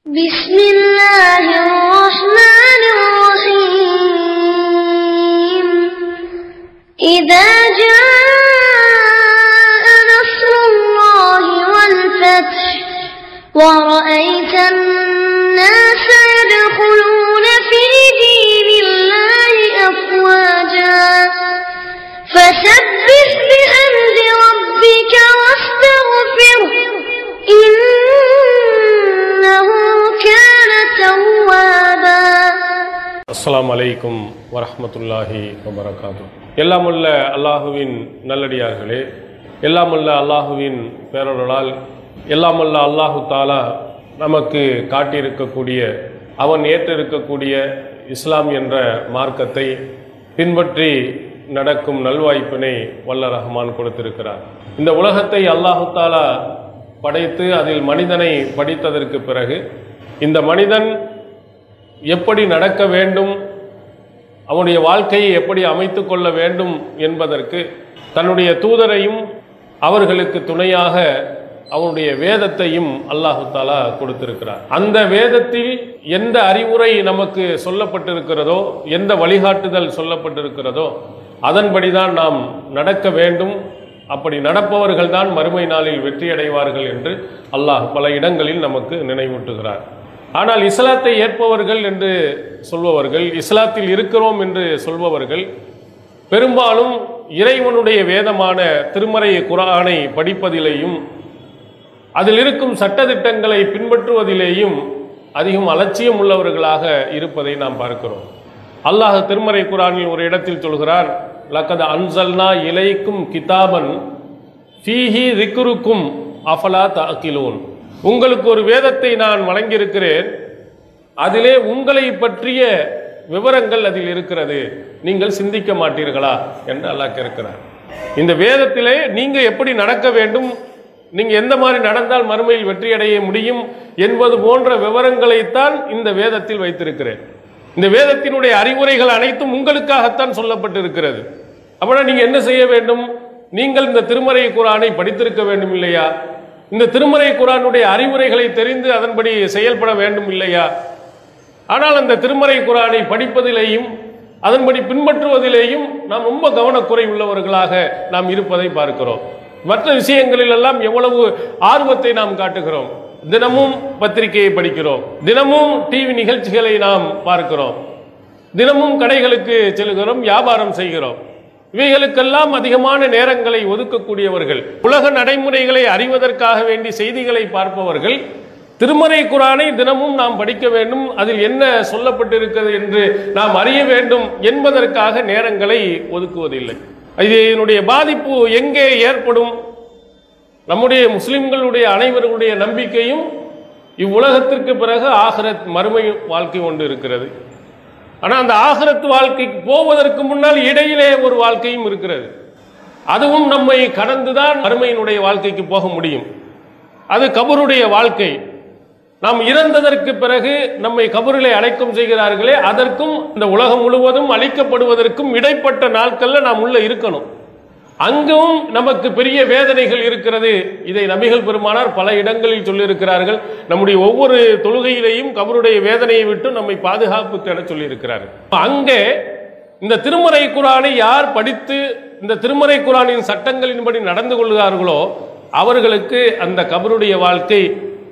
بسم الله الرحمن الرحيم إذا جاء نصر الله والفتح ورأيت الناس يدخلون في دين الله أفواجا فسبح بحمد ربك واستغفره إنه كان توابا அஸ்ஸலாமு அலைக்கும் வரஹ்மத்துல்லாஹி வபரகாத்து எல்லாமுள்ள அல்லாஹுவின் நல்லடியார்களே எல்லாமுள்ள அல்லாஹுவின் பேரொருளால் எல்லாமுள்ள அல்லாஹு தாலா நமக்கு காட்டியிருக்கக்கூடிய அவன் ஏற்றிருக்கக்கூடிய இஸ்லாம் என்ற மார்க்கத்தை பின்பற்றி நடக்கும் நல்வாய்ப்பினை வல்ல ரஹ்மான் கொடுத்திருக்கிறார் இந்த உலகத்தை அல்லாஹு தாலா படைத்து அதில் மனிதனை படித்ததற்கு பிறகு இந்த மனிதன் எப்படி நடக்க வேண்டும் அவனுடைய வாழ்க்கையை எப்படி அமைத்து கொள்ள வேண்டும் என்பதற்கு தன்னுடைய தூதரையும் அவர்களுக்கு துணையாக அவனுடைய வேதத்தையும் அல்லாஹு தாலா கொடுத்திருக்கிறார் அந்த வேதத்தில் எந்த அறிவுரை நமக்கு சொல்லப்பட்டிருக்கிறதோ எந்த வழிகாட்டுதல் சொல்லப்பட்டிருக்கிறதோ அதன்படிதான் நாம் நடக்க வேண்டும் அப்படி நடப்பவர்கள் தான் மறுமை நாளில் வெற்றியடைவார்கள் என்று அல்லாஹ் பல இடங்களில் நமக்கு நினைவூட்டுகிறார் ஆனால் இஸ்லாத்தை ஏற்பவர்கள் என்று சொல்பவர்கள் இஸ்லாத்தில் இருக்கிறோம் என்று சொல்பவர்கள் பெரும்பாலும் இறைவனுடைய வேதமான திருமறை குரானை படிப்பதிலேயும் அதில் இருக்கும் சட்டதிட்டங்களை பின்பற்றுவதிலேயும் அதிகம் அலட்சியம் உள்ளவர்களாக இருப்பதை நாம் பார்க்கிறோம் அல்லாஹ் திருமறை குரானில் ஒரு இடத்தில் சொல்கிறார் லக்கத அன்சல்னா இலைக்கும் கிதாபன் ஃபீஹி ரிக்குருக்கும் அஃபலா தஅக்கிலூன் உங்களுக்கு ஒரு வேதத்தை நான் வழங்கியிருக்கிறேன் அதிலே உங்களை பற்றிய விவரங்கள் அதில் இருக்கிறது நீங்கள் சிந்திக்க மாட்டீர்களா என்று அல்லாஹ் கேட்கிறார் இந்த வேதத்திலே நீங்க எப்படி நடக்க வேண்டும் நீங்க எந்த மாதிரி நடந்தால் மறுமையில் வெற்றியடைய முடியும் என்பது போன்ற விவரங்களைத்தான் இந்த வேதத்தில் வைத்திருக்கிறேன் இந்த வேதத்தினுடைய அறிவுரைகள் அனைத்தும் உங்களுக்காகத்தான் சொல்லப்பட்டிருக்கிறது அப்படின்னா நீங்க என்ன செய்ய வேண்டும் நீங்கள் இந்த திருமறை குரானை படித்திருக்க வேண்டும் இல்லையா இந்த திருமறை குரானுடைய அறிவுரைகளை தெரிந்து அதன்படி செயல்பட வேண்டும் இல்லையா ஆனால் அந்த திருமறை குரானை படிப்பதிலேயும் அதன்படி பின்பற்றுவதிலேயும் நாம் ரொம்ப கவனக்குறை உள்ளவர்களாக நாம் இருப்பதை பார்க்கிறோம் மற்ற விஷயங்களில் எல்லாம் எவ்வளவு ஆர்வத்தை நாம் காட்டுகிறோம் தினமும் பத்திரிகையை படிக்கிறோம் தினமும் டிவி நிகழ்ச்சிகளை நாம் பார்க்கிறோம் தினமும் கடைகளுக்கு செல்கிறோம் வியாபாரம் செய்கிறோம் இவைகளுக்கெல்லாம் அதிகமான நேரங்களை ஒதுக்கக்கூடியவர்கள் உலக நடைமுறைகளை அறிவதற்காக வேண்டி செய்திகளை பார்ப்பவர்கள் திருமறை குரானை தினமும் நாம் படிக்க வேண்டும் அதில் என்ன சொல்லப்பட்டிருக்கிறது என்று நாம் அறிய வேண்டும் என்பதற்காக நேரங்களை ஒதுக்குவதில்லை இதனுடைய பாதிப்பு எங்கே ஏற்படும் நம்முடைய முஸ்லிம்களுடைய அனைவர்களுடைய நம்பிக்கையும் இவ்வுலகத்திற்கு பிறகு ஆகரத் மறுமை வாழ்க்கை ஒன்று இருக்கிறது ஆனால் அந்த ஆகரத் வாழ்க்கைக்கு போவதற்கு முன்னால் இடையிலே ஒரு வாழ்க்கையும் இருக்கிறது அதுவும் நம்மை கடந்துதான் மறுமையினுடைய வாழ்க்கைக்கு போக முடியும் அது கபருடைய வாழ்க்கை நாம் இறந்ததற்கு பிறகு நம்மை கபரிலே அழைக்கும் செய்கிறார்களே அதற்கும் இந்த உலகம் முழுவதும் அழிக்கப்படுவதற்கும் இடைப்பட்ட நாட்கள்ல நாம் உள்ள இருக்கணும் அங்கும் நமக்கு பெரிய வேதனைகள் இருக்கிறது இதை நபிகள் பெருமானார் பல இடங்களில் சொல்லியிருக்கிறார்கள் நம்முடைய ஒவ்வொரு தொழுகையிலேயும் கபருடைய வேதனையை விட்டு நம்மை பாதுகாப்பு என சொல்லியிருக்கிறார்கள் அங்கே இந்த திருமறை குரானை யார் படித்து இந்த திருமறை குரானின் சட்டங்களின்படி நடந்து கொள்கிறார்களோ அவர்களுக்கு அந்த கபருடைய வாழ்க்கை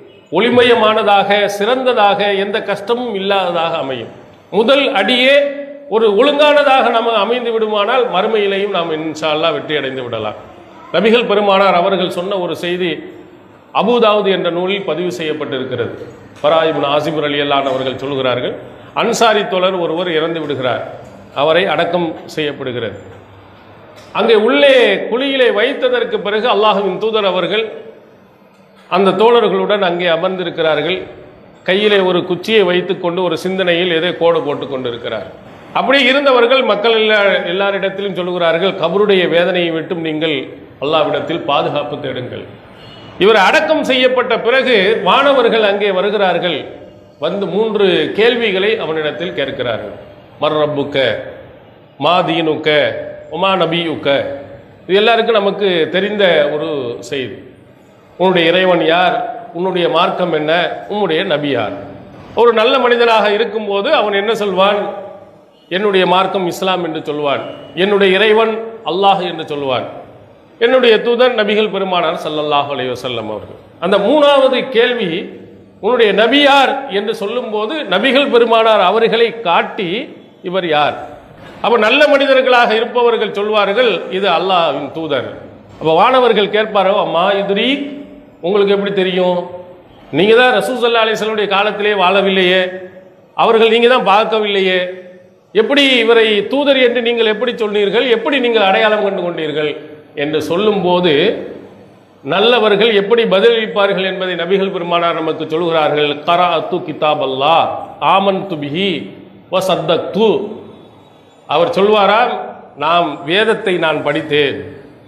ஒளிமயமானதாக சிறந்ததாக எந்த கஷ்டமும் இல்லாததாக அமையும் முதல் அடியே ஒரு ஒழுங்கானதாக நம்ம அமைந்து விடுமானால் மறுமையிலையும் நாம் இன்ஷா அல்லாஹ் வெற்றி அடைந்து விடலாம் நபிகள் பெருமானார் அவர்கள் சொன்ன ஒரு செய்தி அபுதாவுது என்ற நூலில் பதிவு செய்யப்பட்டிருக்கிறது பராயிபின் ஆசிபுர் அலி அல்லான் அவர்கள் சொல்கிறார்கள் அன்சாரி தோழர் ஒருவர் இறந்து விடுகிறார் அவரை அடக்கம் செய்யப்படுகிறது அங்கே உள்ளே குழியிலே வைத்ததற்கு பிறகு அல்லாஹுவின் தூதர் அவர்கள் அந்த தோழர்களுடன் அங்கே அமர்ந்திருக்கிறார்கள் கையிலே ஒரு குச்சியை வைத்துக்கொண்டு ஒரு சிந்தனையில் எதை கோடு போட்டு கொண்டிருக்கிறார் அப்படி இருந்தவர்கள் மக்கள் எல்லா எல்லாரிடத்திலும் சொல்லுகிறார்கள் கபருடைய வேதனையை விட்டும் நீங்கள் அல்லாவிடத்தில் பாதுகாப்பு தேடுங்கள் இவர் அடக்கம் செய்யப்பட்ட பிறகு மாணவர்கள் அங்கே வருகிறார்கள் வந்து மூன்று கேள்விகளை அவனிடத்தில் கேட்கிறார்கள் மர் ரப்புக்க மா தீனுக்க உமா நபியுக்க இது எல்லாருக்கும் நமக்கு தெரிந்த ஒரு செய்தி உன்னுடைய இறைவன் யார் உன்னுடைய மார்க்கம் என்ன உன்னுடைய நபி யார் ஒரு நல்ல மனிதனாக இருக்கும்போது அவன் என்ன சொல்வான் என்னுடைய மார்க்கம் இஸ்லாம் என்று சொல்வான் என்னுடைய இறைவன் அல்லாஹ் என்று சொல்வான் என்னுடைய தூதர் நபிகள் பெருமானார் ஸல்லல்லாஹு அலைஹி வஸல்லம் அவர்கள் அந்த மூணாவது கேள்வி உன்னுடைய நபி யார் என்று சொல்லும்போது நபிகள் பெருமானார் அவர்களை காட்டி இவர் யார் அப்ப நல்ல மனிதர்களாக இருப்பவர்கள் சொல்வார்கள் இது அல்லாஹ்வின் தூதர் அப்ப வானவர்கள் கேட்பாரோ அம்மா இதுரி உங்களுக்கு எப்படி தெரியும் நீங்க தான் ரசூசல்லா அலிஸ்வலுடைய காலத்திலே வாழவில்லையே அவர்கள் நீங்க தான் பார்க்கவில்லையே எப்படி இவரை தூதர் என்று நீங்கள் எப்படி சொன்னீர்கள் எப்படி நீங்கள் அடையாளம் கண்டு கொண்டீர்கள் என்று சொல்லும்போது நல்லவர்கள் எப்படி பதிலளிப்பார்கள் என்பதை நபிகள் பெருமானார் நமக்கு சொல்கிறார்கள் கரா அத்து கிதாப் அல்லா ஆமன் துபிஹி வ சத்தக் து அவர் சொல்வாராம் நாம் வேதத்தை நான் படித்தேன்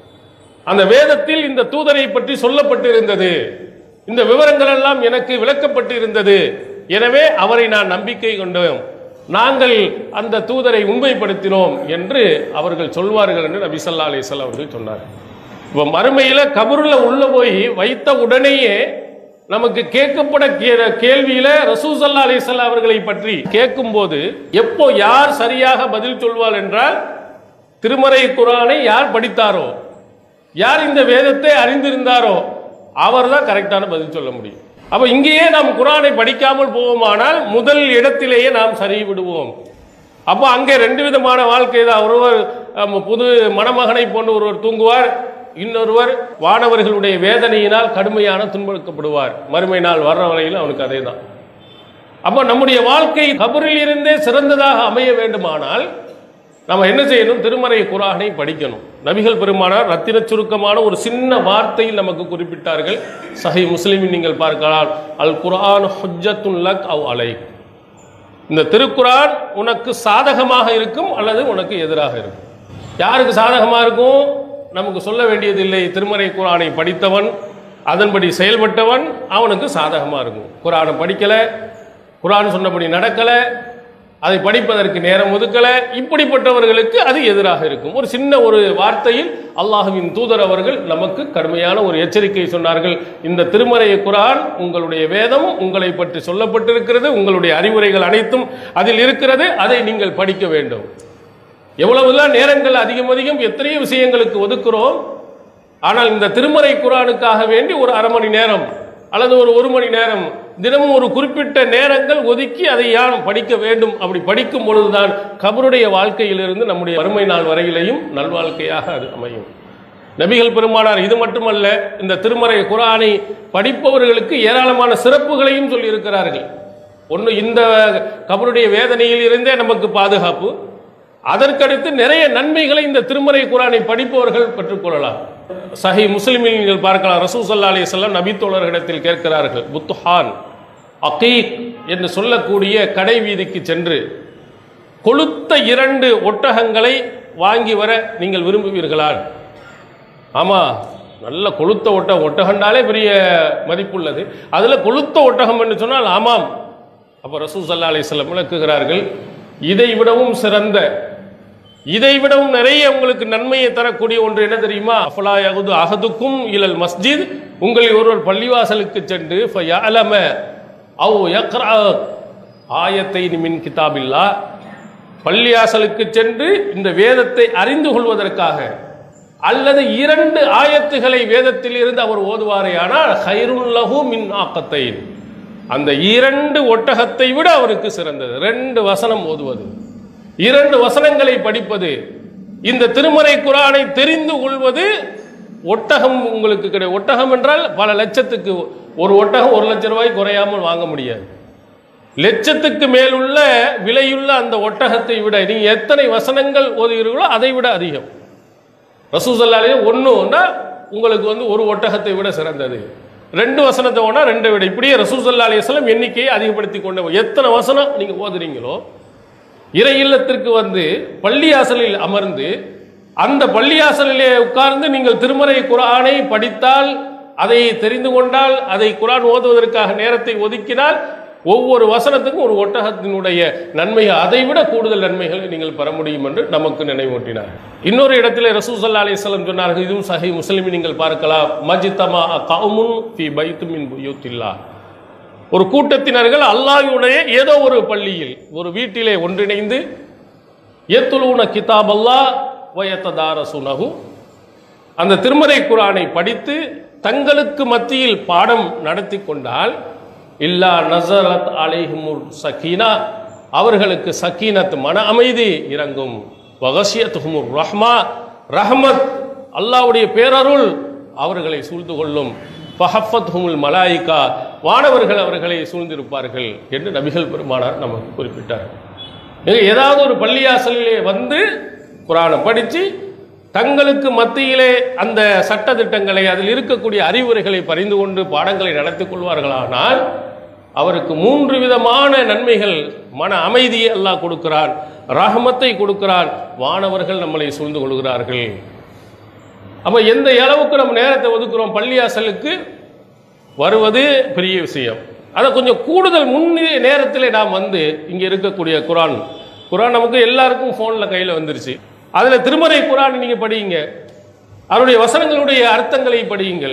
அந்த வேதத்தில் இந்த தூதரை பற்றி சொல்லப்பட்டிருந்தது இந்த விவரங்கள் எல்லாம் எனக்கு விளக்கப்பட்டு இருந்தது எனவே அவரை நான் நம்பிக்கை கொண்டோம் நாங்கள் அந்த தூதரை உண்மைப்படுத்தினோம் என்று அவர்கள் சொல்வார்கள் என்று நபி ஸல்லல்லாஹு அலைஹி வஸல்லம் அவர்கள் சொன்னார் இப்போ மறுமையில கபருல உள்ள போய் வைத்த உடனேயே நமக்கு கேட்கப்பட கே- கேள்வியில ரசூசல்லா அலிசல்லா அவர்களை பற்றி கேட்கும்போது எப்போ யார் சரியாக பதில் சொல்வார் என்றால் திருமறை குரானை யார் படித்தாரோ யார் இந்த வேதத்தை அறிந்திருந்தாரோ அவர் தான் கரெக்டான பதில் சொல்ல முடியும் அப்ப இங்கேயே நாம் குரானை படிக்காமல் போவோமானால் முதல் இடத்திலேயே நாம் சரி விடுவோம் அப்போ அங்கே ரெண்டு விதமான வாழ்க்கை தான் ஒருவர் அம், புது மணமகனை போன்று ஒருவர் தூங்குவார் இன்னொருவர் வானவர்களுடைய வேதனையினால் கடுமையான துன்பப்படுவார் மறுமை நாள் வர்ற வரையில் அவனுக்கு அதே தான் அப்போ நம்முடைய வாழ்க்கை கபரில் இருந்தே சிறந்ததாக அமைய வேண்டுமானால் நம்ம என்ன செய்யணும் திருமறை குரானை படிக்கணும் நபிகள் பெருமானார் ரத்தின சுருக்கமான ஒரு சின்ன வார்த்தையில் நமக்கு குறிப்பிட்டார்கள் சஹி முஸ்லிமின் நீங்கள் பார்க்கலாம் அல் குர்ஆன் ஹுஜ்ஜத்துன் லக் அவ் அலை இந்த திருக்குரான் உனக்கு சாதகமாக இருக்கும் அல்லது உனக்கு எதிராக இருக்கும் யாருக்கு சாதகமாக இருக்கும் நமக்கு சொல்ல வேண்டியதில்லை திருமறை குரானை படித்தவன் அதன்படி செயல்பட்டவன் அவனுக்கு சாதகமாக இருக்கும் குரானை படிக்கலை குரான் சொன்னபடி நடக்கலை அதை படிப்பதற்கு நேரம் ஒதுக்கலை இப்படிப்பட்டவர்களுக்கு அது எதிராக இருக்கும் ஒரு சின்ன ஒரு வார்த்தையில் அல்லாஹுவின் தூதர் அவர்கள் நமக்கு கடுமையான ஒரு எச்சரிக்கை சொன்னார்கள் இந்த திருமறை குரான் உங்களுடைய வேதம் உங்களை பற்றி சொல்லப்பட்டிருக்கிறது உங்களுடைய அறிவுரைகள் அனைத்தும் அதில் இருக்கிறது அதை நீங்கள் படிக்க வேண்டும் எவ்வளவுதான் நேரங்கள் அதிகம் அதிகம் எத்தனையோ விஷயங்களுக்கு ஒதுக்குறோம் ஆனால் இந்த திருமறை குரானுக்காக வேண்டி ஒரு அரை மணி நேரம் அல்லது ஒரு ஒரு மணி நேரம் தினமும் ஒரு குறிப்பிட்ட நேரங்கள் ஒதுக்கி அதை யாரும் படிக்க வேண்டும் அப்படி படிக்கும் பொழுதுதான் கபருடைய வாழ்க்கையிலிருந்து நம்முடைய வறுமை நாள் வரையிலையும் நல்வாழ்க்கையாக அது அமையும் நபிகள் பெருமானார் இது மட்டுமல்ல இந்த திருமறை குரானை படிப்பவர்களுக்கு ஏராளமான சிறப்புகளையும் சொல்லியிருக்கிறார்கள் ஒன்று இந்த கபருடைய வேதனையில் இருந்தே நமக்கு பாதுகாப்பு அதற்கடுத்து நிறைய நன்மைகளை இந்த திருமறை குரானை படிப்பவர்கள் பெற்றுக்கொள்ளலாம் சஹி முஸ்லிமில் நீங்கள் பார்க்கலாம் ரசூ சல்லா அலிஸ்லாம் நபித்தோழர்களிடத்தில் கேட்கிறார்கள் புத்துஹான் அகீக் என்று சொல்லக்கூடிய கடை வீதிக்கு சென்று கொளுத்த இரண்டு ஒட்டகங்களை வாங்கி வர நீங்கள் விரும்புவீர்களா ஆமா நல்ல கொளுத்த ஒட்டகம் ஒட்டகண்டாலே பெரிய மதிப்புள்ளது அதுல கொளுத்த ஒட்டகம் என்று சொன்னால் ஆமாம் அப்ப ரசூ சல்லா அலிஸ்லாம் விளக்குகிறார்கள் இதை விடவும் சிறந்த இதை விடவும் நிறைய உங்களுக்கு நன்மையை தரக்கூடிய ஒன்று என்ன தெரியுமா அஃபலா யகுது அஹதுக்கும் இலல் மஸ்ஜித் உங்களில் ஒருவர் பள்ளிவாசலுக்கு சென்று ஃபயஅலம அவ் யக்ரா ஆயத்தை மின் கிதாபில்லா பள்ளிவாசலுக்கு சென்று இந்த வேதத்தை அறிந்து கொள்வதற்காக அல்லது இரண்டு ஆயத்துகளை வேதத்தில் இருந்து அவர் ஓதுவாரே ஆனால் ஹைருல்லஹு மின் ஆக்கத்தை அந்த இரண்டு ஒட்டகத்தை விட அவருக்கு சிறந்தது ரெண்டு வசனம் ஓதுவது இரண்டு வசனங்களை படிப்பது இந்த திருமறை குரானை தெரிந்து கொள்வது ஒட்டகம் உங்களுக்கு கிடையாது ஒட்டகம் என்றால் பல லட்சத்துக்கு ஒரு ஒட்டகம் ஒரு லட்சம் ரூபாய் குறையாமல் வாங்க முடியாது லட்சத்துக்கு மேலுள்ள விலையுள்ள அந்த ஒட்டகத்தை விட நீங்க எத்தனை வசனங்கள் ஓதுகிறீர்களோ அதை விட அதிகம் ரசூசல்லாலே ஒன்றுன்னா உங்களுக்கு வந்து ஒரு ஒட்டகத்தை விட சிறந்தது ரெண்டு வசனத்தை ஓனா ரெண்டை விட இப்படியே ரசூசல்லா அலிஸ்லாம் எண்ணிக்கையை அதிகப்படுத்தி கொண்டு போ- எத்தனை வசனம் நீங்க ஓதுறீங்களோ இறை இல்லத்திற்கு வந்து பள்ளியாசலில் அமர்ந்து அந்த பள்ளியாசலிலே உட்கார்ந்து நீங்கள் திருமறை குரானை படித்தால் அதை தெரிந்து கொண்டால் அதை குரான் ஓதுவதற்காக நேரத்தை ஒதுக்கினால் ஒவ்வொரு வசனத்துக்கும் ஒரு ஒட்டகத்தினுடைய நன்மை அதை விட கூடுதல் நன்மைகளை நீங்கள் பெற முடியும் என்று நமக்கு நினைவூட்டினார் இன்னொரு இடத்துல ரசூசல்லா அலிஸ்லாம் சொன்னார்கள் இதுவும் சஹி முஸ்லிம் நீங்கள் பார்க்கலாம் மஜித்தமா கவுமுன் ஃபி பைத்து மின் புயூத்தில்லா ஒரு கூட்டத்தினர்கள் அல்லாஹ்வுடைய ஏதோ ஒரு பள்ளியில் ஒரு வீட்டிலே ஒன்றிணைந்து ஏத்துலூன கிதாப் அல்லா வயத்ததாரசுனகு அந்த திருமறை குரானை படித்து தங்களுக்கு மத்தியில் பாடம் நடத்தி கொண்டால் இல்லா நசரத் அலைஹுமுர் சக்கீனா அவர்களுக்கு சக்கீனத் மன அமைதி இறங்கும் வகசியத்துஹுமுர் ரஹ்மா ரஹமத் அல்லாஹ்வுடைய பேரருள் அவர்களை சூழ்ந்து கொள்ளும் ஃபஹஃபத் ஹுமுல் மலாயிகா வானவர்கள் அவர்களை சூழ்ந்திருப்பார்கள் என்று நபிகள் பெருமானார் நமக்கு குறிப்பிட்டார் நீங்க ஏதாவது ஒரு பள்ளியாசலிலே வந்து குரானை படித்து தங்களுக்கு மத்தியிலே அந்த சட்ட திட்டங்களை அதில் இருக்கக்கூடிய அறிவுரைகளை பறிந்து கொண்டு பாடங்களை நடத்திக் கொள்வார்களானால் அவருக்கு மூன்று விதமான நன்மைகள் மன அமைதியை அல்லாஹ் கொடுக்கிறான் ரஹமத்தை கொடுக்கிறான் வானவர்கள் நம்மளை சூழ்ந்து கொள்கிறார்கள் அப்ப எந்த அளவுக்கு நம்ம நேரத்தை ஒதுக்குறோம் பள்ளியாசலுக்கு வருவது பெரிய விஷயம் அதை கொஞ்சம் கூடுதல் முன் நேரத்தில் நாம் வந்து இங்கே இருக்கக்கூடிய குரான் குரான் நமக்கு எல்லாருக்கும் ஃபோனில் கையில் வந்துருச்சு அதில் திருமறை குரான் நீங்கள் படியுங்க அவருடைய வசனங்களுடைய அர்த்தங்களை படியுங்கள்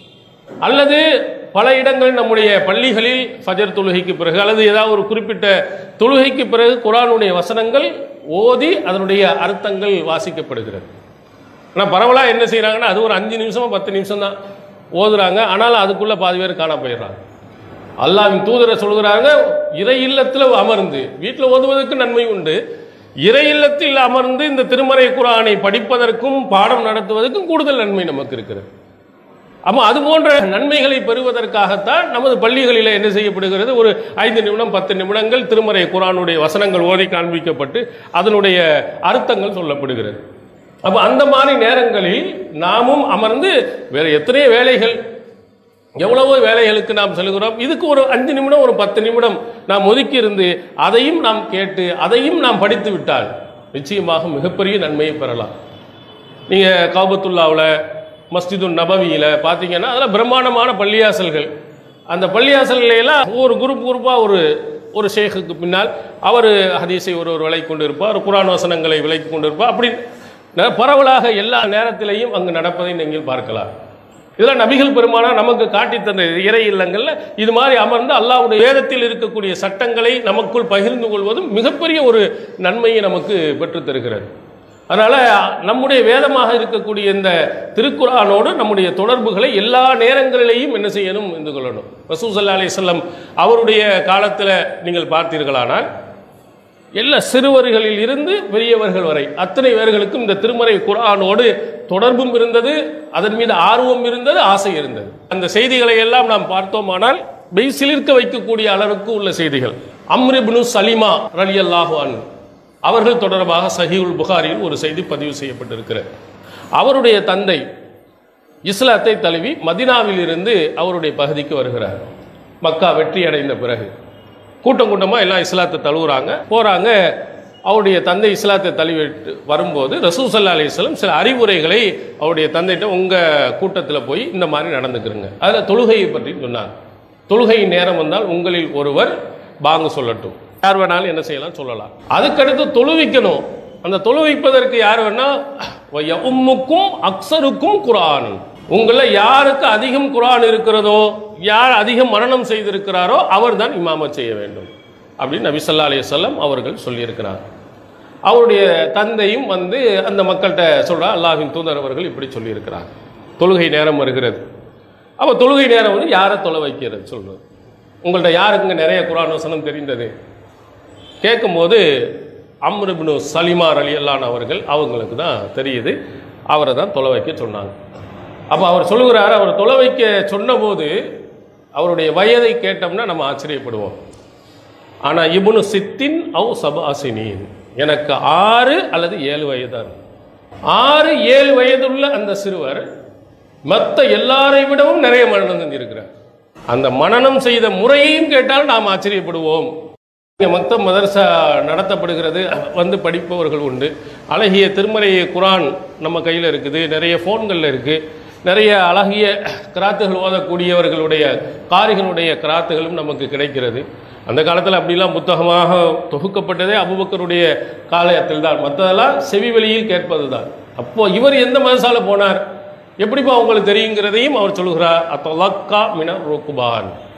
அல்லது பல இடங்கள் நம்முடைய பள்ளிகளில் ஃபஜர் தொழுகைக்கு பிறகு அல்லது ஏதாவது ஒரு குறிப்பிட்ட தொழுகைக்கு பிறகு குரானுடைய வசனங்கள் ஓதி அதனுடைய அர்த்தங்கள் வாசிக்கப்படுகிறது ஆனால் பரவலாக என்ன செய்கிறாங்கன்னா அது ஒரு அஞ்சு நிமிஷமோ பத்து நிமிஷம் தான் ஓதுறாங்க ஆனாலும் அதுக்குள்ளே பாதி பேர் காண போயிடுறாங்க அல்லாவின் தூதரை சொல்கிறாங்க இறை இல்லத்தில் அமர்ந்து வீட்டில் ஓதுவதற்கு நன்மை உண்டு இறை இல்லத்தில் அமர்ந்து இந்த திருமறை குரானை படிப்பதற்கும் பாடம் நடத்துவதற்கும் கூடுதல் நன்மை நமக்கு இருக்கிறது அப்போ அது போன்ற நன்மைகளை பெறுவதற்காகத்தான் நமது பள்ளிகளில் என்ன செய்யப்படுகிறது ஒரு ஐந்து நிமிடம் பத்து நிமிடங்கள் திருமறை குரானுடைய வசனங்கள் ஓதி காண்பிக்கப்பட்டு அதனுடைய அர்த்தங்கள் சொல்லப்படுகிறது அப்போ அந்த மாதிரி நேரங்களில் நாமும் அமர்ந்து வேற எத்தனையோ வேலைகள் எவ்வளவோ வேலைகளுக்கு நாம் செல்கிறோம் இதுக்கு ஒரு அஞ்சு நிமிடம் ஒரு பத்து நிமிடம் நாம் ஒதுக்கி இருந்து அதையும் நாம் கேட்டு அதையும் நாம் படித்து விட்டால் நிச்சயமாக மிகப்பெரிய நன்மையை பெறலாம் நீங்கள் காபத்துல்லாவில் மஸ்ஜிது நபவியில் பார்த்தீங்கன்னா அதில் பிரம்மாண்டமான பள்ளியாசல்கள் அந்த பள்ளியாசல்ல எல்லாம் ஒரு குரூப் குரூப்பாக ஒரு ஒரு ஷேக்குக்கு பின்னால் அவர் ஹதீஸை ஒரு ஒரு விலை கொண்டு இருப்பார் குரான் வசனங்களை விலைக்கு கொண்டு இருப்பார் அப்படி ந- பரவலாக எல்லா நேரத்திலையும் அங்கு நடப்பதை நீங்கள் பார்க்கலாம் இதெல்லாம் நபிகள் பெருமானா நமக்கு காட்டி தந்த இறை இல்லங்கள்ல இது மாதிரி அமர்ந்து அல்லாஹ்வுடைய வேதத்தில் இருக்கக்கூடிய சட்டங்களை நமக்குள் பகிர்ந்து கொள்வதும் மிகப்பெரிய ஒரு நன்மையை நமக்கு பெற்றுத் தருகிறது அதனால நம்முடைய வேதமாக இருக்கக்கூடிய இந்த திருக்குரானோடு நம்முடைய தொடர்புகளை எல்லா நேரங்களிலேயும் என்ன செய்யணும் என்று கொள்ளணும் ரசூசல்லா அலிசல்லம் அவருடைய காலத்தில் நீங்கள் பார்த்தீர்களானால் எல்லா சிறுவர்களில் இருந்து பெரியவர்கள் வரை அத்தனை பேர்களுக்கும் இந்த திருமறை குர்ஆனோடு தொடர்பும் இருந்தது அதன் மீது ஆர்வம் இருந்தது ஆசை இருந்தது அந்த செய்திகளை எல்லாம் நாம் பார்த்தோமானால் மெய் சிலிர்க்க வைக்கக்கூடிய அளவுக்கு உள்ள செய்திகள் அம்ரிப்னு சலிமா ரலியல்லாஹு அன்ஹு அவர்கள் தொடர்பாக சஹீவுல் புகாரியில் ஒரு செய்தி பதிவு செய்யப்பட்டிருக்கிறது அவருடைய தந்தை இஸ்லாத்தை தழுவி மதினாவில் இருந்து அவருடைய பகுதிக்கு வருகிறார் மக்கா வெற்றி அடைந்த பிறகு கூட்டம் கூட்டமாக எல்லாம் இஸ்லாத்தை தழுவுறாங்க போகிறாங்க அவருடைய தந்தை இஸ்லாத்தை தழுவிட்டு வரும்போது ரசூல் சல்லா அலிஸ்லம் சில அறிவுரைகளை அவருடைய தந்தைகிட்ட உங்கள் கூட்டத்தில் போய் இந்த மாதிரி நடந்துக்கிறங்க அதில் தொழுகையை பற்றி சொன்னாங்க தொழுகை நேரம் வந்தால் உங்களில் ஒருவர் பாங்கு சொல்லட்டும் யார் வேணாலும் என்ன செய்யலாம் சொல்லலாம் அதுக்கடுத்து தொழுவிக்கணும் அந்த தொழுவிப்பதற்கு யார் வேணா உம்முக்கும் அக்ஸருக்கும் குரான் உங்களில் யாருக்கு அதிகம் குரான் இருக்கிறதோ யார் அதிகம் மரணம் செய்திருக்கிறாரோ அவர் தான் இமாமத் செய்ய வேண்டும் அப்படின்னு நபி ஸல்லல்லாஹு அலைஹி வஸல்லம் அவர்கள் சொல்லியிருக்கிறார் அவருடைய தந்தையும் வந்து அந்த மக்கள்கிட்ட சொல்றா அல்லாஹ்வின் தூதர் அவர்கள் இப்படி சொல்லியிருக்கிறார் தொழுகை நேரம் வருகிறது அப்போ தொழுகை நேரம் வந்து யாரை தொலை வைக்கிறது சொல்றது உங்கள்ட்ட யாருக்குங்க நிறைய குரான் வசனம் தெரிந்தது கேட்கும்போது அம்ருபினு சலிமார் அலி அல்லான் அவர்கள் அவங்களுக்கு தான் தெரியுது அவரை தான் தொலை வைக்க சொன்னாங்க அப்போ அவர் சொல்லுகிறார் அவர் தொலை வைக்க சொன்னபோது அவருடைய வயதை கேட்டோம்னா நம்ம ஆச்சரியப்படுவோம் ஆனால் இப்னு சித்தின் அவ் சபாசினின் எனக்கு ஆறு அல்லது ஏழு வயதான் ஆறு ஏழு வயதுள்ள அந்த சிறுவர் மற்ற எல்லாரை விடவும் நிறைய மரணம் செஞ்சிருக்கிறார் அந்த மனனம் செய்த முறையையும் கேட்டால் நாம் ஆச்சரியப்படுவோம் இங்கே மக்த மதரசா நடத்தப்படுகிறது வந்து படிப்பவர்கள் உண்டு அழகிய திருமறை குரான் நம்ம கையில் இருக்குது நிறைய ஃபோன்களில் இருக்குது நிறைய அழகிய கிராத்துகள் ஓதக்கூடியவர்களுடைய காரிகளுடைய கிராத்துகளும் நமக்கு கிடைக்கிறது அந்த காலத்தில் அப்படிலாம் புத்தகமாக தொகுக்கப்பட்டதே அபுபக்கருடைய காலத்தில் தான் மற்றதெல்லாம் செவி வெளியில் கேட்பது தான் அப்போது இவர் எந்த மதசால போனார் எப்படிப்பா உங்களுக்கு தெரியுங்கிறதையும் அவர் சொல்கிறார் அத்தொலக்கா மின ருக்குபான்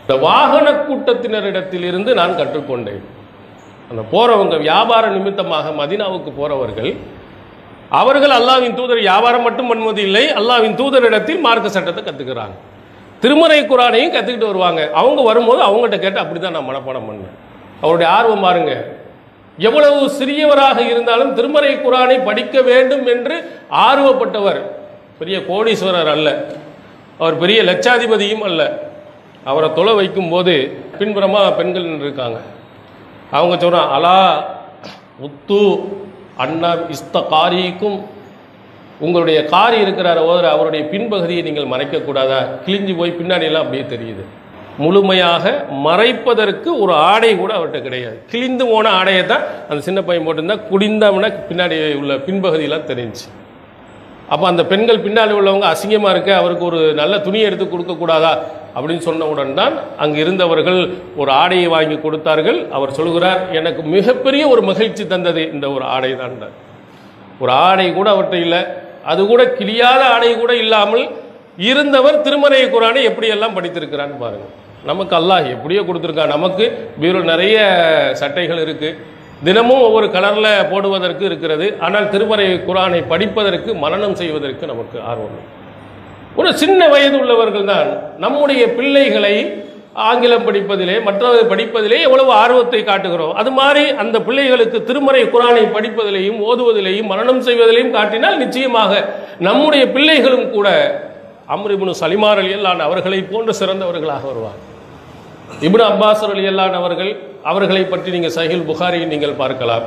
இந்த வாகன கூட்டத்தினரிடத்திலிருந்து நான் கற்றுக்கொண்டேன் அந்த போறவங்க வியாபார நிமித்தமாக மதீனாவுக்கு போறவர்கள் அவர்கள் அல்லாவின் தூதர் வியாபாரம் மட்டும் பண்ணுவது இல்லை அல்லாவின் தூதரிடத்தில் மார்க்க சட்டத்தை கத்துக்கிறாங்க திருமறை குரானையும் கத்துக்கிட்டு வருவாங்க அவங்க வரும்போது அவங்ககிட்ட கேட்டு அப்படிதான் நான் மனப்பாடம் பண்ணேன் அவருடைய ஆர்வம் பாருங்க எவ்வளவு சிறியவராக இருந்தாலும் திருமறை குரானை படிக்க வேண்டும் என்று ஆர்வப்பட்டவர் பெரிய கோடீஸ்வரர் அல்ல அவர் பெரிய லட்சாதிபதியும் அல்ல அவரை தொலை வைக்கும்போது பின்புறமா பெண்கள் நின்று இருக்காங்க அவங்க சொல்றான் அலா உத்து அண்ணா இஸ்த காரிக்கும் உங்களுடைய காரி இருக்கிறார் ஓதுற அவருடைய பின்பகுதியை நீங்கள் மறைக்கக்கூடாதா கிழிஞ்சு போய் பின்னாடி எல்லாம் அப்படியே தெரியுது முழுமையாக மறைப்பதற்கு ஒரு ஆடை கூட அவர்கிட்ட கிடையாது கிழிந்து போன ஆடையை தான் அந்த சின்ன பையன் போட்டிருந்தா குடிந்தவன பின்னாடி உள்ள பின்பகுதியெல்லாம் தெரிஞ்சுச்சு அப்போ அந்த பெண்கள் பின்னாடி உள்ளவங்க அசிங்கமாக இருக்க அவருக்கு ஒரு நல்ல துணியை எடுத்து கொடுக்கக்கூடாதா அப்படின்னு சொன்னவுடன் தான் அங்கு இருந்தவர்கள் ஒரு ஆடையை வாங்கி கொடுத்தார்கள் அவர் சொல்கிறார் எனக்கு மிகப்பெரிய ஒரு மகிழ்ச்சி தந்தது இந்த ஒரு ஆடை தான் ஒரு ஆடை கூட அவர்கிட்ட இல்லை அது கூட கிழியாத ஆடை கூட இல்லாமல் இருந்தவர் திருமறை குரானை எப்படியெல்லாம் படித்திருக்கிறான்னு பாருங்க நமக்கு அல்லாஹ் எப்படியோ கொடுத்துருக்கான் நமக்கு பீரோ நிறைய சட்டைகள் இருக்கு தினமும் ஒவ்வொரு கலரில் போடுவதற்கு இருக்கிறது ஆனால் திருமறை குரானை படிப்பதற்கு மனனம் செய்வதற்கு நமக்கு ஆர்வம் இல்லை. ஒரு சின்ன வயது உள்ளவர்கள் தான் நம்முடைய பிள்ளைகளை ஆங்கிலம் படிப்பதிலே மற்றவை படிப்பதிலே எவ்வளவு ஆர்வத்தை காட்டுகிறோம் அது மாதிரி அந்த பிள்ளைகளுக்கு திருமறை குரானை படிப்பதிலேயும் ஓதுவதிலேயும் மரணம் செய்வதிலேயும் காட்டினால் நிச்சயமாக நம்முடைய பிள்ளைகளும் கூட அம்ரிபுனு சலிமார் அலி அல்லான் அவர்களை போன்று சிறந்தவர்களாக வருவார் இப்னு அப்பாஸ் அலி அல்லான் அவர்கள் அவர்களை பற்றி நீங்கள் சஹில் புகாரியில் நீங்கள் பார்க்கலாம்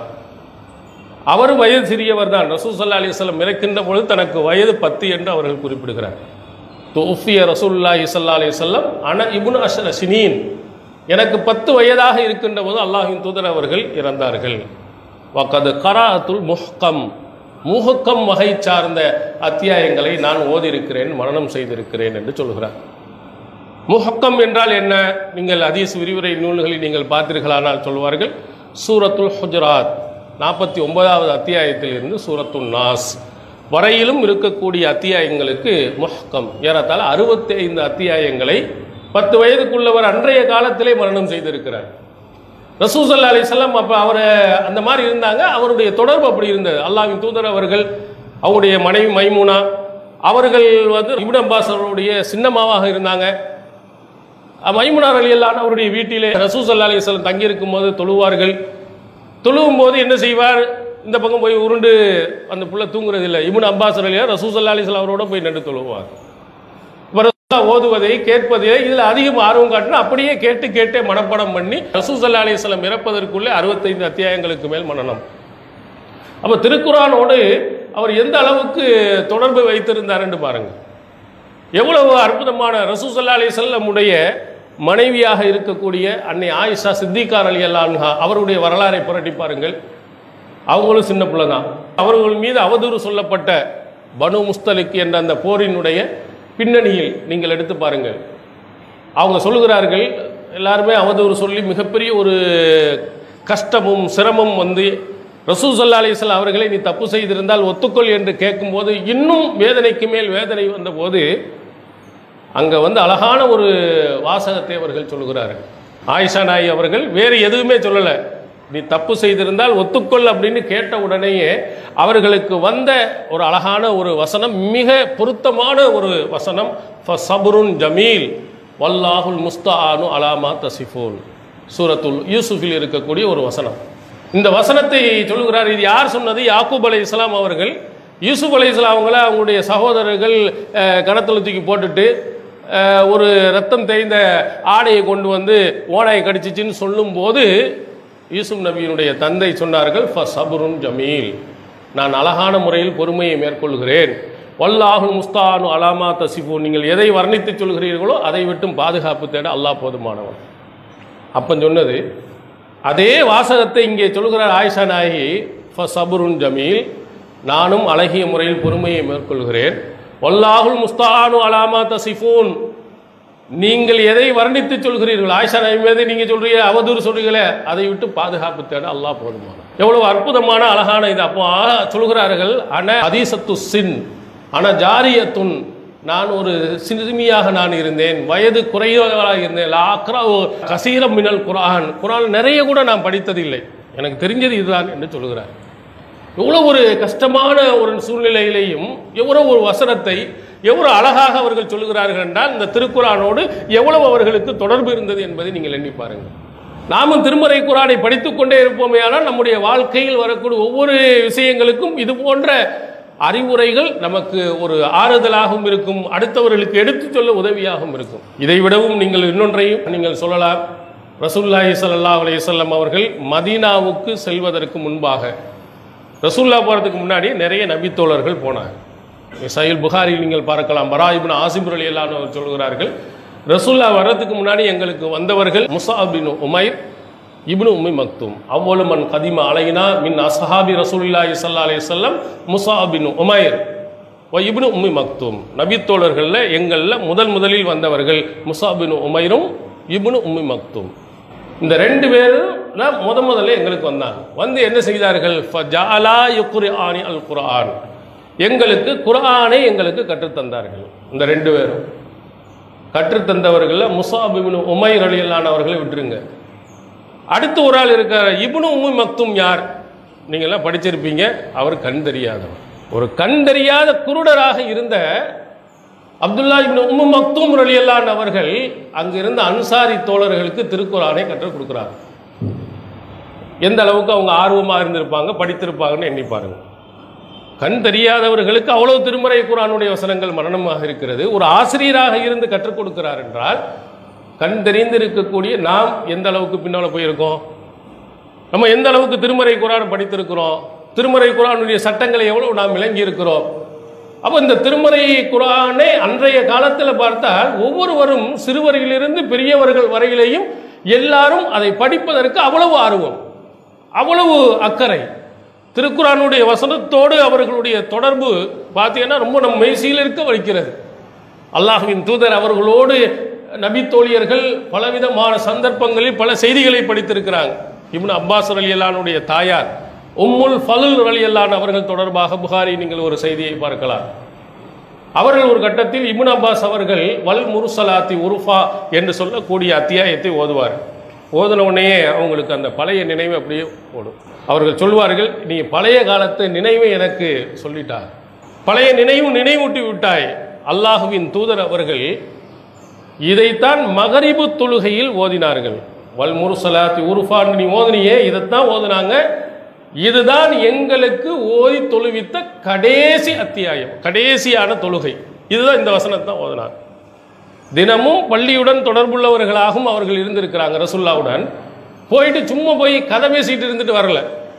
அவர் வயது சிறியவர் தான் ரசூசல்லா அலிஸ்லம் இறக்கின்ற பொழுது தனக்கு வயது பத்து என்று அவர்கள் குறிப்பிடுகிறார் தோஃபிய ரசூல்லா இசல்லா அலிசல்லம் அன இபுன் அஷர சினீன் எனக்கு பத்து வயதாக இருக்கின்ற போது அல்லாஹின் தூதர் அவர்கள் இறந்தார்கள் வக்கது கராத்துல் முஹ்கம் முஹக்கம் வகை சார்ந்த அத்தியாயங்களை நான் ஓதியிருக்கிறேன் மரணம் செய்திருக்கிறேன் என்று சொல்கிறார் முஹக்கம் என்றால் என்ன நீங்கள் ஹதீஸ் விரிவுரை நூல்களில் நீங்கள் பார்த்தீர்களானால் சொல்வார்கள் சூரத்துல் ஹுஜராத் நாற்பத்தி ஒன்பதாவது அத்தியாயத்தில் இருந்து சூரத்துல் நாஸ் வரையிலும் இருக்கக்கூடிய அத்தியாயங்களுக்கு முஹக்கம் ஏறத்தாழ அறுபத்தி ஐந்து அத்தியாயங்களை பத்து வயதுக்குள்ளவர் அன்றைய காலத்திலே மரணம் செய்திருக்கிறார் ரசூசல்லா அலிசல்லாம் அப்போ அவர் அந்த மாதிரி இருந்தாங்க அவருடைய தொடர்பு அப்படி இருந்தது அல்லாஹ்வின் தூதர் அவர்கள் அவருடைய மனைவி மைமூனா அவர்கள் வந்து இப்னு அப்பாஸ் அவருடைய சின்னமாவாக இருந்தாங்க மைமுனார் அலியல்லான் அவருடைய வீட்டிலே ரசூசல்லா அலிஸ்லாம் தங்கியிருக்கும் போது தொழுவார்கள் தொழுவும் போது என்ன செய்வார் இந்த பக்கம் போய் உருண்டு அந்த புள்ள தூங்குறது இல்லை இப்னு அப்பாஸ் அலியா ரசூசல்லா அலிஸ்லாம் அவரோட போய் நின்று தொழுவார் இப்ப ரசூலுல்லா ஓதுவதை கேட்பதிலே இதில் அதிகம் ஆர்வம் காட்டினா அப்படியே கேட்டு கேட்டே மனப்பாடம் பண்ணி ரசூசல்லா அலிஸ்லாம் இறப்பதற்குள்ளே அறுபத்தைந்து அத்தியாயங்களுக்கு மேல் மனனம் அப்போ திருக்குறானோடு அவர் எந்த அளவுக்கு தொடர்பு வைத்திருந்தாருன்னு பாருங்க எவ்வளவு அற்புதமான ரசூசல்லா அலி செல்லமுடைய மனைவியாக இருக்கக்கூடிய அன்னை ஆயிஷா சித்திகார் அலி அல்லான்ஹா அவருடைய வரலாறை புரட்டி பாருங்கள் அவங்களும் சின்ன பிள்ளை தான் அவர்கள் மீது அவதூறு சொல்லப்பட்ட பனு முஸ்தலிக் என்ற அந்த போரினுடைய பின்னணியில் நீங்கள் எடுத்து பாருங்கள் அவங்க சொல்லுகிறார்கள் எல்லாருமே அவதூறு சொல்லி மிகப்பெரிய ஒரு கஷ்டமும் சிரமம் வந்து ரசூல் சல்லா அலிஸ்லாம் அவர்களை நீ தப்பு செய்திருந்தால் ஒத்துக்கொள் என்று கேட்கும்போது இன்னும் வேதனைக்கு மேல் வேதனை வந்தபோது அங்கே வந்து அழகான ஒரு வாசகத்தை அவர்கள் சொல்லுகிறார்கள் ஆயிஷா நாய் அவர்கள் வேறு எதுவுமே சொல்லலை நீ தப்பு செய்திருந்தால் ஒத்துக்கொள் அப்படின்னு கேட்ட உடனேயே அவர்களுக்கு வந்த ஒரு அழகான ஒரு வசனம் மிக பொருத்தமான ஒரு வசனம் சபுருன் ஜமீல் வல்லாஹுல் முஸ்தானு அலாமா தசிஃபூன் சூரத்துல் யூசுஃபில் இருக்கக்கூடிய ஒரு வசனம் இந்த வசனத்தை சொல்லுகிறார் இது யார் சொன்னது யாக்கூப் அலை இஸ்லாம் அவர்கள் யூசுப் அலை இஸ்லாம் அவங்கள அவங்களுடைய சகோதரர்கள் அஹ், கணத்துல தூக்கி போட்டுட்டு அஹ், ஒரு ரத்தம் தேய்ந்த ஆடையை கொண்டு வந்து ஓனாயை கடிச்சிச்சின்னு சொல்லும்போது யூசுப் நபியினுடைய தந்தை சொன்னார்கள் ஃப சபுருன் ஜமீல் நான் அழகான முறையில் பொறுமையை மேற்கொள்கிறேன் வல்லாஹுல் முஸ்தானு அலாமா தசிஃபு நீங்கள் எதை வர்ணித்து சொல்கிறீர்களோ அதை விட்டும் பாதுகாப்பு தேட அல்லாஹ் போதுமானவன் அப்போ சொன்னது அதே வாசகத்தை இங்கே சொல்கிறார் ஆயிஷா நாயகி ஃப சபுருன் ஜமீல் நானும் அழகிய முறையில் பொறுமையை மேற்கொள்கிறேன் வல்லாஹுல் முஸ்தானு அலாமா தசிஃபூன் நீங்கள் எதை வர்ணித்து சொல்கிறீர்கள் ஆயிஷா நாயகி மீது நீங்கள் சொல்றீங்க அவதூறு சொல்றீங்களே அதை விட்டு பாதுகாப்பு தேட அல்லாஹ் போதுமான எவ்வளவு அற்புதமான அழகான இது அப்போ ஆ- சொல்கிறார்கள் அன அதீசத்து சின் அன ஜாரியத்துன் நான் ஒரு சிறுமியாக நான் இருந்தேன் வயது குறைவாக இருந்தேன் லாக்ரா கசீரம் மினல் குரான் குரான் நிறைய கூட நான் படித்ததில்லை எனக்கு தெரிஞ்சது இதுதான் என்று சொல்கிறார் எவ்வளோ ஒரு கஷ்டமான ஒரு சூழ்நிலையிலையும் எவ்வளோ ஒரு வசனத்தை எவ்வளோ அழகாக அவர்கள் சொல்லுகிறார்கள் என்றால் இந்த திருக்குறானோடு எவ்வளவு அவர்களுக்கு தொடர்பு இருந்தது என்பதை நீங்கள் எண்ணி பாருங்கள் நாமும் திருமறை குரானை படித்துக் கொண்டே இருப்போமே ஆனால் நம்முடைய வாழ்க்கையில் வரக்கூடிய ஒவ்வொரு விஷயங்களுக்கும் இது போன்ற அறிவுரைகள் நமக்கு ஒரு ஆறுதலாகவும் இருக்கும் அடுத்தவர்களுக்கு எடுத்துச் சொல்ல உதவியாகவும் இருக்கும் இதை விடவும் நீங்கள் இன்னொன்றையும் நீங்கள் சொல்லலாம் ரசூல்லாஹி ஸல்லல்லாஹு அலைஹி வஸல்லம் அவர்கள் மதீனாவுக்கு செல்வதற்கு முன்பாக ரசூல்லா போகிறதுக்கு முன்னாடி நிறைய நபித்தோழர்கள் போனாங்க சைல் புகாரில் நீங்கள் பார்க்கலாம் பரா இப்னு ஆசிபுர் அலி அல்லான்னு அவர் சொல்கிறார்கள் ரசூல்லா வர்றதுக்கு முன்னாடி எங்களுக்கு வந்தவர்கள் முசாப் பின் உமைர் இப்னு உம்மி மக்தும் அவ்வளவு மன் கதிம அலைனா மின் அஸ்ஹாபி ரசூலுல்லாஹி ஸல்லல்லாஹு அலைஹி வஸல்லம் முசாப் பின் உமைர் வ இப்னு உம்மி மக்தும் நபித்தோழர்களில் எங்களில் முதல் முதலில் வந்தவர்கள் முசாப் பின் உமைரும் இப்னு உம்மி மக்தும் இந்த ரெண்டு பேரும் தான் முத முதல்ல எங்களுக்கு வந்தாங்க வந்து என்ன செய்தார்கள் ஃபஜாலா யுக்ரிஆனி அல் குர்ஆன் எங்களுக்கு குர்ஆனை எங்களுக்கு கற்றுத்தந்தார்கள் இந்த ரெண்டு பேரும் கற்றுத்தந்தவர்களில் முசாப் இப்னு உமைர் அலியல்லானவர்களை விட்டுருங்க அடுத்து ஒரு ஆள் இருக்கார் இப்னு உம்மி மக்தும் யார் நீங்கள்லாம் படிச்சிருப்பீங்க அவர் கண் தெரியாதவர் ஒரு கண் தெரியாத குருடராக இருந்த அப்துல்லா இப்னு உம்மு மக்தூம் ரலியல்லான் அவர்கள் அங்கு இருந்த அன்சாரி தோழர்களுக்கு திருக்குறானை கற்றுக் கொடுக்குறாங்க எந்த அளவுக்கு அவங்க ஆர்வமாக இருந்திருப்பாங்க படித்திருப்பாங்கன்னு எண்ணி பாருங்க கண் தெரியாதவர்களுக்கு அவ்வளவு திருமறை குரானுடைய வசனங்கள் மரணமாக இருக்கிறது ஒரு ஆசிரியராக இருந்து கற்றுக் கொடுக்கிறார் என்றால் கண் தெரிந்து இருக்கக்கூடிய நாம் எந்த அளவுக்கு பின்னால் போயிருக்கோம் நம்ம எந்த அளவுக்கு திருமறை குரான் படித்திருக்கிறோம் திருமறை குரானுடைய சட்டங்களை எவ்வளவு நாம் விளங்கி இருக்கிறோம் அப்போ இந்த திருமறை குரானை அன்றைய காலத்தில் பார்த்தால் ஒவ்வொருவரும் சிறுவரிலிருந்து பெரியவர்கள் வரையிலேயும் எல்லாரும் அதை படிப்பதற்கு அவ்வளவு ஆர்வம் அவ்வளவு அக்கறை திருக்குறானுடைய வசனத்தோடு அவர்களுடைய தொடர்பு பார்த்தீங்கன்னா ரொம்ப நம்ம மெய்சியில் இருக்க வைக்கிறது அல்லாஹ்வின் தூதர் அவர்களோடு நபி தோழியர்கள் பலவிதமான சந்தர்ப்பங்களில் பல செய்திகளை படித்திருக்கிறாங்க இப்னு அப்பாஸ் ரலியல்லானுடைய தாயார் உம்முல் ஃபலுல் ரலியல்லான் அவர்கள் தொடர்பாக புகாரி நீங்கள் ஒரு செய்தியை பார்க்கலாம் அவர்கள் ஒரு கட்டத்தில் இப்னு அப்பாஸ் அவர்கள் வல் முருசலாத்தி உருஃபா என்று சொல்லக்கூடிய அத்தியாயத்தை ஓதுவார் ஓதுன உடனே அவங்களுக்கு அந்த பழைய நினைவு அப்படியே ஓடும் அவர்கள் சொல்வார்கள் நீ பழைய காலத்து நினைவை எனக்கு சொல்லிட்டார் பழைய நினைவும் நினைவூட்டி விட்டாய் அல்லாஹுவின் தூதர் அவர்கள் இதைத்தான் மகரிபு தொழுகையில் ஓதினார்கள் வல் முருசலாத்தி உருஃபான் நீ ஓதுனியே இதைத்தான் ஓதுனாங்க இதுதான் எங்களுக்கு ஓதி தொழுவித்த கடைசி அத்தியாயம் கடைசியான தொழுகை இதுதான் இந்த வசனத்தை தான் ஓதினாங்க தினமும் பள்ளியுடன் தொடர்புள்ளவர்களாகவும் அவர்கள் இருந்திருக்கிறாங்க ரசுல்லாவுடன் போயிட்டு சும்மா போய் கதை பேசிட்டு இருந்துட்டு வரல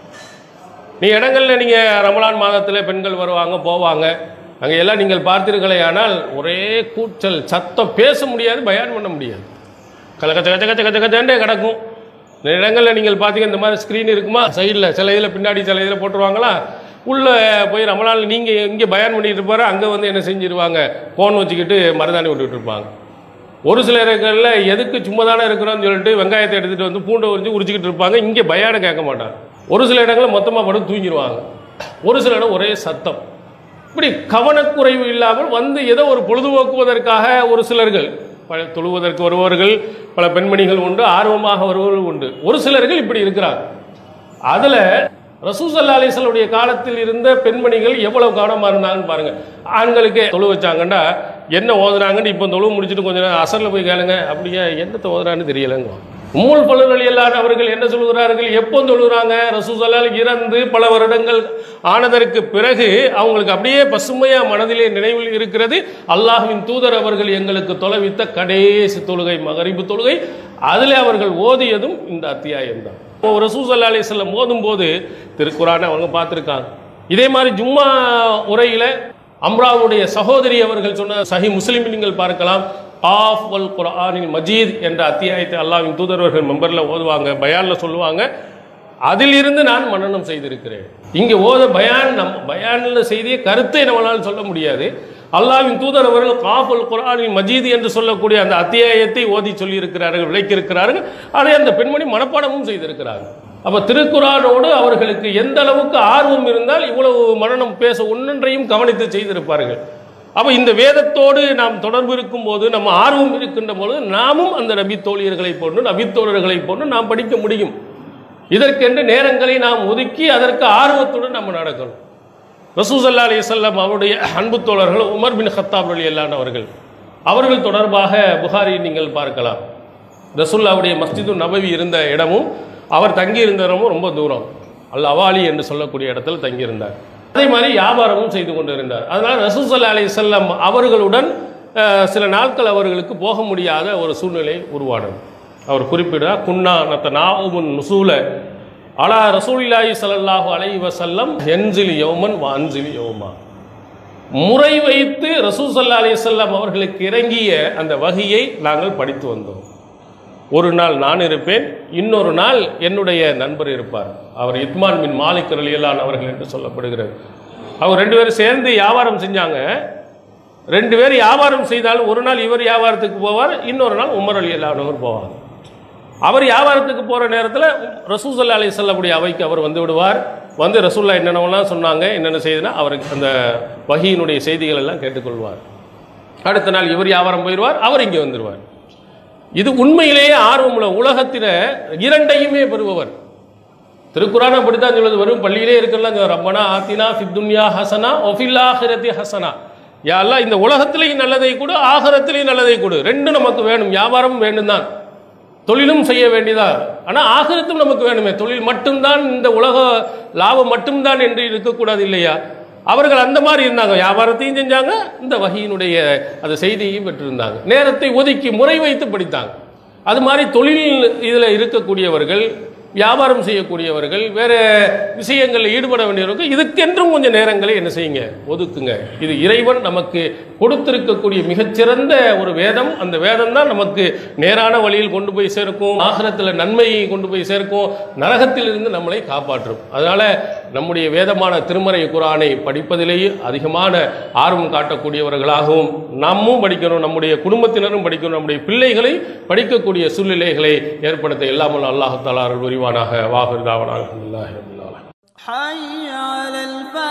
நீ இடங்கள்ல நீங்கள் ரமலான் மாதத்தில் பெண்கள் வருவாங்க போவாங்க அங்கே எல்லாம் நீங்கள் பார்த்தீர்களே ஆனால் ஒரே கூச்சல் சத்தம் பேச முடியாது பயான் பண்ண முடியாது கச்ச கச்ச கச்ச கச்ச கச்ச கச்சண்டே கிடக்கும் இந்த இடங்களில் நீங்கள் பார்த்தீங்க இந்த மாதிரி ஸ்க்ரீன் இருக்குமா சைடில் சில இதில் பின்னாடி சில இதில் போட்டுருவாங்களா உள்ளே போய் ரமலான் நீங்கள் இங்கே பயான் பண்ணிட்டு இருப்பாரு அங்கே வந்து என்ன செஞ்சிருவாங்க ஃபோன் வச்சுக்கிட்டு மருதாணி விட்டுட்டு இருப்பாங்க ஒரு சில இடங்களில் எதுக்கு சும்மா தானே இருக்கிறோம்னு சொல்லிட்டு வெங்காயத்தை எடுத்துகிட்டு வந்து பூண்டை உரிச்சு உரிச்சிக்கிட்டு இருப்பாங்க இங்கே பயானை கேட்க மாட்டாங்க ஒரு சில இடங்களில் மொத்தமாக படுத்து தூங்கிடுவாங்க ஒரு சில இடம் ஒரே சத்தம் இப்படி கவனக்குறைவு இல்லாமல் வந்து ஏதோ ஒரு பொழுதுபோக்குவதற்காக ஒரு சிலர்கள் பல தொழுவதற்கு வருபவர்கள் பல பெண்மணிகள் உண்டு ஆர்வமாக வருபவர்கள் உண்டு ஒரு சிலர்கள் இப்படி இருக்கிறாங்க அதில் ரசூசல்லா அலிசல்லுடைய காலத்தில் இருந்த பெண்மணிகள் எவ்வளவு கவனமாக இருந்தாங்கன்னு பாருங்க ஆண்களுக்கு தொழு வச்சாங்கன்னா என்ன ஓதுனாங்கன்னு இப்போ தொழு முடிச்சுட்டு கொஞ்ச நேரம் அசரில் போய் கேளுங்க அப்படியே என்னத்தை ஓதுறான்னு தெரியலைங்க உம்முல் பலர்கள் எல்லாரும் அவர்கள் என்ன சொல்கிறார்கள் எப்போ தொழுகிறாங்க ரசூசல்லால் இறந்து பல வருடங்கள் ஆனதற்கு பிறகு அவங்களுக்கு அப்படியே பசுமையாக மனதிலே நினைவில் இருக்கிறது அல்லாஹ்வின் தூதர் அவர்கள் எங்களுக்கு தொலைவித்த கடைசி தொழுகை மகரிபு தொழுகை அதில் அவர்கள் ஓதியதும் இந்த அத்தியாயம் தான் ரசூசல்லா அலிஸ்லம் ஓதும் போது திருக்குறானை அவங்க பார்த்துருக்காங்க இதே மாதிரி ஜும்மா உரையில் அம்ராவுடைய சகோதரி அவர்கள் சொன்ன சஹி முஸ்லிம் நீங்கள் பார்க்கலாம் ஆஃப் வல் குர்ஆனில் மஜீத் என்ற அத்தியாயத்தை அல்லாஹ்வின் தூதரவர்கள் மெம்பரில் ஓதுவாங்க பயானில் சொல்லுவாங்க அதிலிருந்து நான் மனனம் செய்திருக்கிறேன் இங்கே ஓத பயான் நம் பயானில் செய்திய கருத்தை நம்மளால் சொல்ல முடியாது அல்லாஹ்வின் தூதர் அவர்கள் காஃபுல் குர்ஆனில் மஜீத் என்று சொல்லக்கூடிய அந்த அத்தியாயத்தை ஓதி சொல்லியிருக்கிறார்கள் விளக்கியிருக்கிறார்கள் அதை அந்த பெண்மணி மனப்பாடமும் செய்திருக்கிறார்கள் அப்போ திருக்குறானோடு அவர்களுக்கு எந்த அளவுக்கு ஆர்வம் இருந்தால் இவ்வளவு மனனம் பேச ஒன்றொன்றையும் கவனித்து செய்திருப்பார்கள் அப்போ இந்த வேதத்தோடு நாம் தொடர்பு இருக்கும்போது நம்ம ஆர்வம் இருக்கின்ற பொழுது நாமும் அந்த நபி தோழியர்களை போன்று நபித்தோழர்களை போன்று நாம் படிக்க முடியும் இதற்கென்று நேரங்களை நாம் ஒதுக்கி அதற்கு ஆர்வத்துடன் நம்ம நடக்கணும் ரசூசல்லா அலிசல்லாம் அவருடைய அன்பு தோழர்கள் உமர் பின் ஹத்தாப் அலி அல்லான் அவர்கள் அவர்கள் தொடர்பாக புகாரி நீங்கள் பார்க்கலாம் ரசூல்லாவுடைய மஸ்ஜிது நபவி இருந்த இடமும் அவர் தங்கியிருந்த இடமும் ரொம்ப தூரம் அல் அவாலி என்று சொல்லக்கூடிய இடத்துல தங்கியிருந்தார் அதே மாதிரி வியாபாரமும் செய்து கொண்டிருந்தார் அதனால் ரசூசல்லா அலி செல்லம் அவர்களுடன் அஹ், சில நாட்கள் அவர்களுக்கு போக முடியாத ஒரு சூழ்நிலை உருவானது அவர் குறிப்பிடுறார் குன்னா நத்த நாவுமுன் நுசூல அலா ரசூலில்லாஹி ஸல்லல்லாஹு அலைஹி வஸல்லம் என்சில் யௌமன் வ அன்சில் யௌமா முறை வைத்து ரசூல் சல்லா அலிசல்லாம் அவர்களுக்கு இறங்கிய அந்த வகையை நாங்கள் படித்து வந்தோம் ஒரு நாள் நான் இருப்பேன் இன்னொரு நாள் என்னுடைய நண்பர் இருப்பார் அவர் இத்மான் பின் மாலிக் ரலியல்லான் அவர்கள் என்று சொல்லப்படுகிறது அவர் ரெண்டு பேரும் சேர்ந்து வியாபாரம் செஞ்சாங்க ரெண்டு பேர் வியாபாரம் செய்தாலும் ஒரு நாள் இவர் வியாபாரத்துக்கு போவார் இன்னொரு நாள் உமர் அலி அல்லானவர் போவார் அவர் வியாபாரத்துக்கு போகிற நேரத்தில் ரசூசல்லா அலி சொல்லக்கூடிய அவைக்கு அவர் வந்து விடுவார் வந்து ரசூல்லா என்னென்னலாம் சொன்னாங்க என்னென்ன செய்துனா அவருக்கு அந்த வகியினுடைய செய்திகள் எல்லாம் கேட்டுக்கொள்வார் அடுத்த நாள் இவர் வியாபாரம் போயிடுவார் அவர் இங்கே வந்துடுவார் இது உண்மையிலேயே ஆர்வமுள்ள உலகத்தில இரண்டையுமே பெறுபவர் திருக்குறான் அப்படித்தான் சொல்லுது வெறும் பள்ளியிலே இருக்கலாம் ரப்பனா ஆத்தினா ஃபித்துன்யா ஹசனா ஒஃபில்லாஹிரத்தி ஹசனா யா அல்லாஹ் இந்த உலகத்திலேயும் நல்லதை கொடு ஆகரத்திலேயும் நல்லதை கொடு ரெண்டும் நமக்கு வேணும் வியாபாரம் வேண்டும் தான் தொழிலும் செய்ய வேண்டியதா ஆனால் ஆகிரத்தும் நமக்கு வேணுமே தொழில் மட்டும்தான் இந்த உலக லாபம் மட்டும்தான் என்று இருக்கக்கூடாது இல்லையா அவர்கள் அந்த மாதிரி இருந்தாங்க வியாபாரத்தையும் செஞ்சாங்க இந்த வகையினுடைய அந்த செய்தியையும் பெற்றிருந்தாங்க நேரத்தை ஒதுக்கி முறை வைத்து படித்தாங்க அது மாதிரி தொழில் இதில் இருக்கக்கூடியவர்கள் வியாபாரம் செய்யக்கூடியவர்கள் வேற விஷயங்களில் ஈடுபட வேண்டியவர்கள் இதுக்கென்றும் கொஞ்சம் நேரங்களை என்ன செய்யுங்க ஒதுக்குங்க இது இறைவன் நமக்கு கொடுத்திருக்கக்கூடிய மிகச்சிறந்த ஒரு வேதம் அந்த வேதம் தான் நமக்கு நேரான வழியில் கொண்டு போய் சேர்க்கும் ஆகரத்தில் நன்மையை கொண்டு போய் சேர்க்கும் நரகத்திலிருந்து நம்மளை காப்பாற்றும் அதனால நம்முடைய வேதமான திருமறை குரானை படிப்பதிலேயே அதிகமான ஆர்வம் காட்டக்கூடியவர்களாகவும் நம்மும் படிக்கணும் நம்முடைய குடும்பத்தினரும் படிக்கணும் நம்முடைய பிள்ளைகளை படிக்கக்கூடிய சூழ்நிலைகளை ஏற்படுத்த இல்லாமல் அல்லாஹு தாலா அருள் புரிவானாக வாகுர்தாவனாக அல்லாஹ் حي على الفلاح